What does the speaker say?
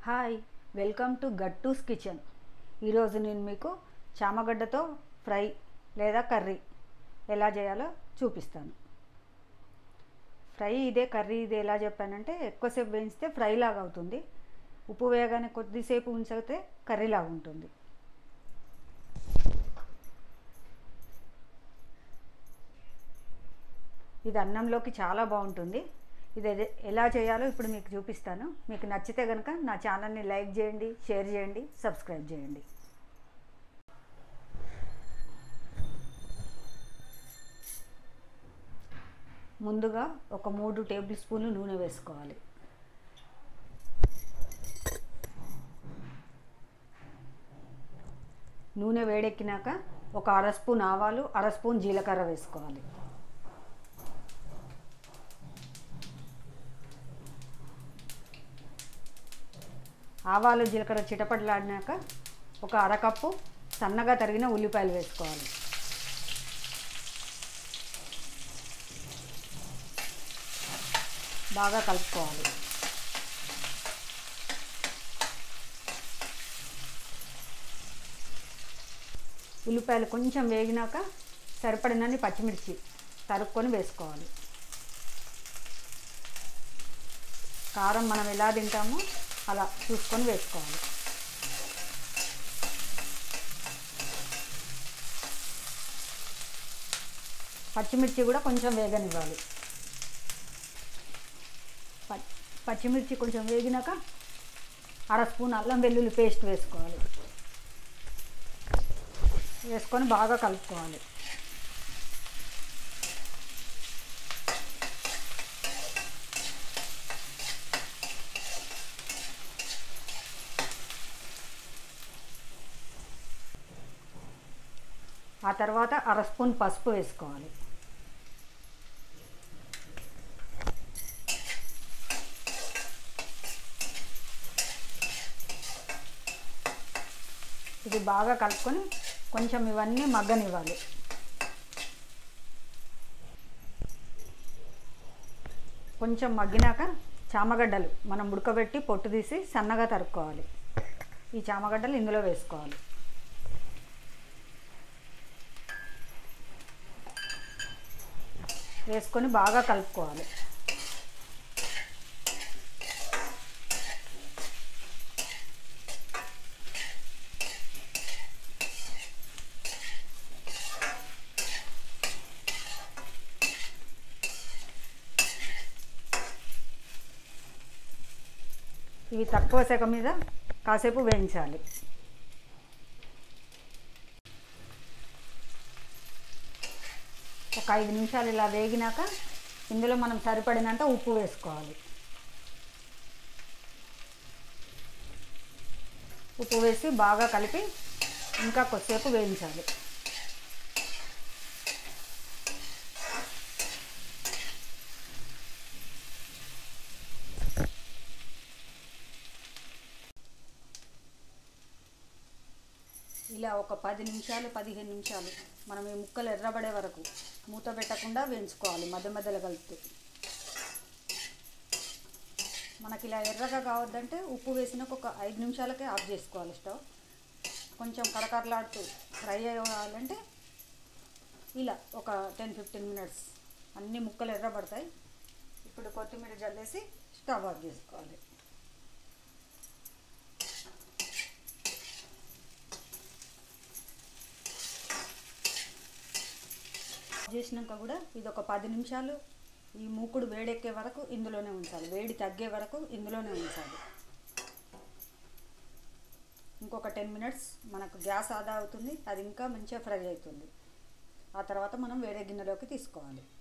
hi welcome to Gattu's kitchen ఈరోజు నేను మీకు చామగడ్డతో ఫ్రై లేదా కర్రీ ఎలా చేయాలో చూపిస్తాను ఫ్రై ఇదే కర్రీ ఇదే ఎలా చెప్పానంటే ఎక్కువసేపు వేయిస్తే ఫ్రై లాగా అవుతుంది ఉప్పు వేయగానే కొద్దిసేపు ఉంచితే కర్రీ లాగా ఉంటుంది ఇది అన్నంలోకి చాలా బాగుంటుంది ఇది ఎదే- ఎలా చేయాలో ఇప్పుడు మీకు చూపిస్తాను మీకు నచ్చితే కనుక నా ఛానల్ని లైక్ చేయండి షేర్ చేయండి సబ్స్క్రైబ్ చేయండి ముందుగా ఒక మూడు టేబుల్ స్పూన్లు నూనె వేసుకోవాలి నూనె వేడెక్కినాక ఒక అర స్పూన్ ఆవాలు అర స్పూన్ జీలకర్ర వేసుకోవాలి ఆవాలు జీలకర్ర చిటపటలాడినాక ఒక అరకప్పు సన్నగా తరిగిన ఉల్లిపాయలు వేసుకోవాలి బాగా కలుపుకోవాలి ఉల్లిపాయలు కొంచెం వేగినాక సరిపడినన్ని పచ్చిమిర్చి తరుక్కొని వేసుకోవాలి కారం మనం ఎలా తింటామో అలా చూసుకొని వేసుకోవాలి పచ్చిమిర్చి కూడా కొంచెం వేగనివ్వాలి ప- పచ్చిమిర్చి కొంచెం వేగినాక అర స్పూన్ అల్లం వెల్లుల్లి పేస్ట్ వేసుకోవాలి వేసుకొని బాగా కలుపుకోవాలి ఆ తర్వాత అర స్పూన్ పసుపు వేసుకోవాలి ఇది బాగా కలుపుకొని కొంచెం ఇవన్నీ మగ్గనివ్వాలి కొంచెం మగ్గినాక చామగడ్డలు మనం ఉడకబెట్టి పొట్టు తీసి సన్నగా తరుక్కోవాలి ఈ చామగడ్డలు ఇందులో వేసుకోవాలి వేసుకొని బాగా కలుపుకోవాలి ఇవి తక్కువ సెక మీద కాసేపు వేయించాలి ఒక ఐదు నిమిషాలు ఇలా వేగినాక ఇందులో మనం సరిపడినంత ఉప్పు వేసుకోవాలి ఉప్పు వేసి బాగా కలిపి ఇంకా కొద్దిసేపు వేయించాలి ఇలా ఒక పది నిమిషాలు పదిహేను నిమిషాలు మనం ఈ ముక్కలు ఎర్రబడే వరకు మూత పెట్టకుండా వేయించుకోవాలి మధ్య మధ్యలో కలుపుతూ మనకి ఇలా ఎర్రగా కావద్దంటే ఉప్పు వేసినాక ఒక ఐదు నిమిషాలకే ఆఫ్ చేసుకోవాలి స్టవ్ కొంచెం కరకరలాడుతూ ఫ్రై అవ్వాలంటే ఇలా ఒక టెన్ ఫిఫ్టీన్ మినిట్స్ అన్ని ముక్కలు ఎర్రబడతాయి ఇప్పుడు కొత్తిమీర జల్లేసి స్టవ్ ఆఫ్ చేసుకోవాలి చేసినాక కూడా ఇది ఒక పది నిమిషాలు ఈ మూకుడు వేడెక్కే వరకు ఇందులోనే ఉంచాలి వేడి తగ్గే వరకు ఇందులోనే ఉంచాలి ఇంకొక టెన్ మినిట్స్ మనకు గ్యాస్ ఆదా అవుతుంది అది ఇంకా మంచిగా ఫ్రై అవుతుంది ఆ తర్వాత మనం వేరే గిన్నెలోకి తీసుకోవాలి